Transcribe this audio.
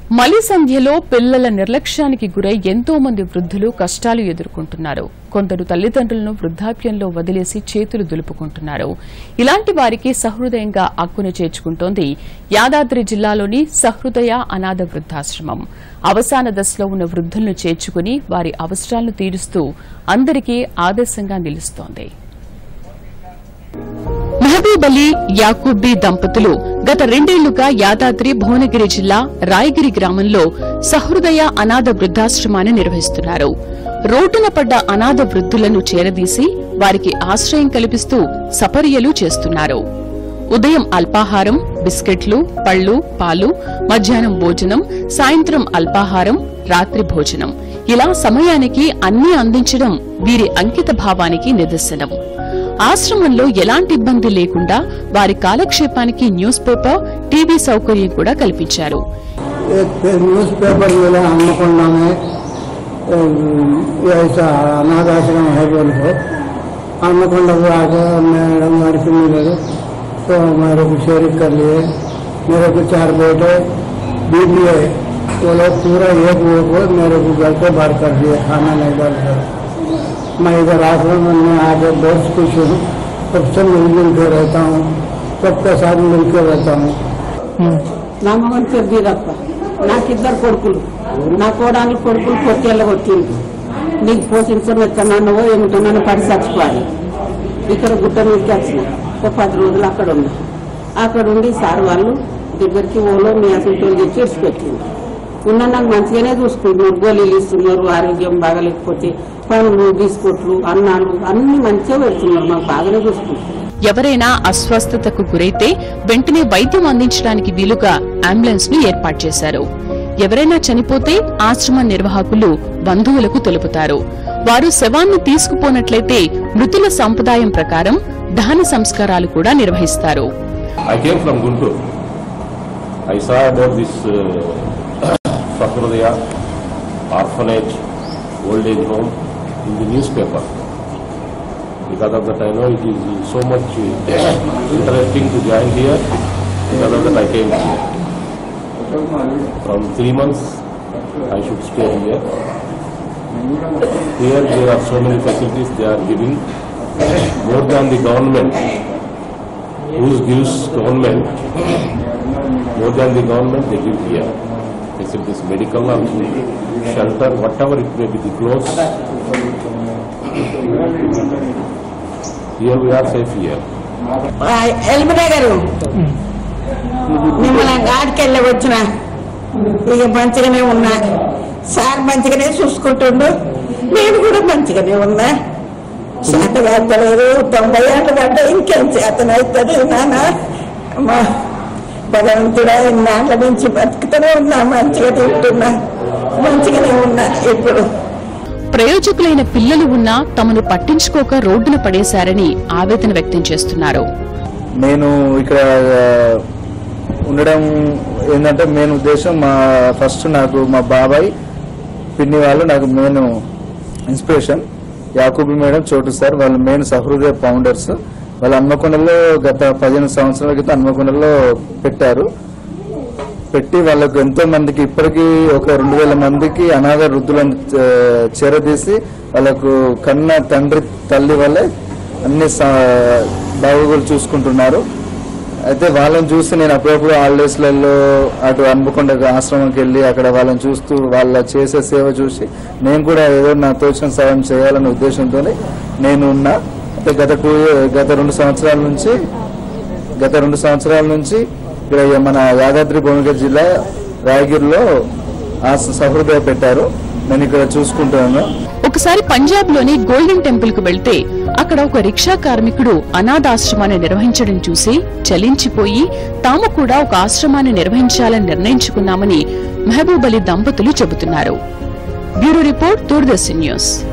మలి సంధ్యలో పిల్లల నిర్లక్ష్యానికి గురై ఎంతో మంది వృద్ధులు కష్టాలు ఎదుర్కొంటున్నారు కొందరు తల్లిదండ్రులను వృద్ధాప్యంలో వదిలేసి చేతులు దులుపుకుంటున్నారు ఇలాంటి వారికి సహృదయంగా అక్కున చేర్చుకుంటోంది యాదాద్రి జిల్లాలోని సహృదయ అనాథ వృద్ధాశ్రమం అవసాన దశలో ఉన్న వృద్ధులను చేర్చుకుని వారి అవసరాలను తీరుస్తూ అందరికీ ఆదర్శంగా నిలుస్తోంది మహబూబ్ అలీ యాకూబ్బీ దంపతులు గత రెండేళ్లుగా యాదాద్రి భువనగిరి జిల్లా రాయగిరి గ్రామంలో సహృదయ అనాథ వృద్ధాశ్రమాన్ని నిర్వహిస్తున్నారు రోడ్డున పడ్డ అనాథ వృద్ధులను చేరదీసి వారికి ఆశ్రయం కల్పిస్తూ సపర్యలు చేస్తున్నారు ఉదయం అల్పాహారం బిస్కెట్లు పళ్లు పాలు మధ్యాహ్నం భోజనం సాయంత్రం అల్పాహారం రాత్రి భోజనం ఇలా సమయానికి అన్నీ అందించడం వీరి అంకిత భావానికి నిదర్శనం ఆశ్రమంలో ఎలాంటి ఇబ్బంది లేకుండా వారి కాలక్షేపానికి న్యూస్ పేపర్ టీవీ సౌకర్యం కూడా కల్పించారు एक न्यूज़ पेपर मिला अन्नपूर्णा में अम, ये ऐसा अनाथ आश्रम है बोल को अन्नपूर्णा को आके मैडम हमारे से मिले तो मेरे को शेयरिंग कर लिए मेरे को चार बेटे बीबी है वो लोग पूरा एक वो को मेरे को घर पे बाहर कर दिए खाना नहीं डाल कर मैं इधर आश्रम में आके बहुत खुश हूँ सबसे मिलजुल के रहता हूँ सबके साथ मिल के रहता हूँ నా మగన్ పేరు బీరప్ప నాకిద్దరు కొడుకులు నా కోడాలి కొడుకులు పొట్టేళ్ళ కొట్టిండు నీకు పోషించడం ఎక్కడన్నావో ఏమిటో నన్ను పడి చచ్చిపోవాలి ఇక్కడ గుట్ట మీదకి వచ్చిన ఒక పది రోజులు అక్కడ ఉన్నా అక్కడ ఉండి సార్ వాళ్ళు దగ్గరికి ఓలో మీ అసలు తెచ్చి ఇడిచిపెట్టింది ఉన్న నాకు మంచిగానే చూసుకుంటున్నారు గోళీలు ఇస్తున్నారు ఆరోగ్యం బాగలేకపోతే పండ్లు బిస్కెట్లు అన్నాలు అన్ని మంచిగా పెడుతున్నారు మాకు బాగానే చూసుకుంటున్నారు ఎవరైనా అస్వస్థతకు గురైతే వెంటనే వైద్యం అందించడానికి వీలుగా అంబులెన్స్ ను ఏర్పాటు చేశారు ఎవరైనా చనిపోతే ఆశ్రమ నిర్వాహకులు బంధువులకు తెలుపుతారు వారు శవాన్ని తీసుకుపోనట్లయితే మృతుల సంప్రదాయం ప్రకారం దహన సంస్కారాలు కూడా నిర్వహిస్తారు I came from Guntur. I saw about this uh, Sakurdaya orphanage, old age home in the newspaper. Because of that, I know it is so much uh, interesting to join here. Because of that, I came here. From three months, I should stay here. Here, there are so many facilities they are giving more than the government whose gives government, more than the government, they give here. Facilities, medical and shelter, whatever it may be, the clothes. Here we are safe here. ఎల్బడే గారు మిమ్మల్ని గాడికి వెళ్ళి వచ్చిన ఇక మంచిగానే ఉన్నా sir మంచిగానే చూసుకుంటుండు నేను కూడా మంచిగానే ఉన్నా చేత కాస్తలేదు తొంభై ఏళ్ళు పడ్డా ఇంకేం చేతన అవుతుంది నాన్న అమ్మా భగవంతుడా ఇన్నాళ్ళ నుంచి బతుకుతూనే ఉన్నా మంచిగా తింటున్నా మంచిగానే ఉన్నా ఇప్పుడు ప్రయోజకులైన పిల్లలు ఉన్నా తమను పట్టించుకోక రోడ్డున పడేశారని ఆవేదన వ్యక్తం చేస్తున్నారు నేను ఇక్కడ ఆ, ఉండడం ఏంటంటే మెయిన్ ఉద్దేశం మా ఫస్ట్ నాకు మా బాబాయ్ పిన్ని వాళ్ళు నాకు main inspiration Yakubi madam Chotu sir వాళ్ళు మెయిన్ సహృదయ ఫౌండర్స్ వాళ్ళు హన్మకొండలో గత పదిహేను సంవత్సరాల క్రితం హన్మకొండలో పెట్టారు పెట్టి వాళ్ళకు ఎంతో మందికి ఇప్పటికీ ఒక రెండు వేల మందికి అనాథ వృద్ధులను ఆ, చేరదీసి వాళ్ళకు కన్న తండ్రి తల్లి వల్లే అన్ని స- బాగోగులు చూసుకుంటున్నారు అయితే వాళ్ళని చూసి నేను అప్పుడప్పుడు హాలిడేస్లలో అటు హన్మకొండ ఆశ్రమంకి వెళ్ళి అక్కడ వాళ్ళని చూస్తూ వాళ్ళ చేసే సేవ చూసి నేను కూడా ఏదో నా తోచిన సాయం చేయాలనే ఉద్దేశంతో నేను ఉన్నా అయితే గత టూ గత రెండు సంవత్సరాల నుంచి గత రెండు సంవత్సరాల నుంచి ఇక్కడ మన యాదాద్రి భువనగిరి జిల్లా రాయగిరిలో ఆ సహృదయ పెట్టారు నేను ఇక్కడ చూసుకుంటున్నాను ఒకసారి పంజాబ్ లోని గోల్డెన్ టెంపుల్ కు వెళ్తే అక్కడ ఒక రిక్షా కార్మికుడు అనాథాశ్రమాన్ని నిర్వహించడం చూసి చలించిపోయి తాము కూడా ఒక ఆశ్రమాన్ని నిర్వహించాలని నిర్ణయించుకున్నామని మహబూబ్ అలీ దంపతులు చెబుతున్నారు బ్యూరో రిపోర్ట్ దూరదర్శన్ న్యూస్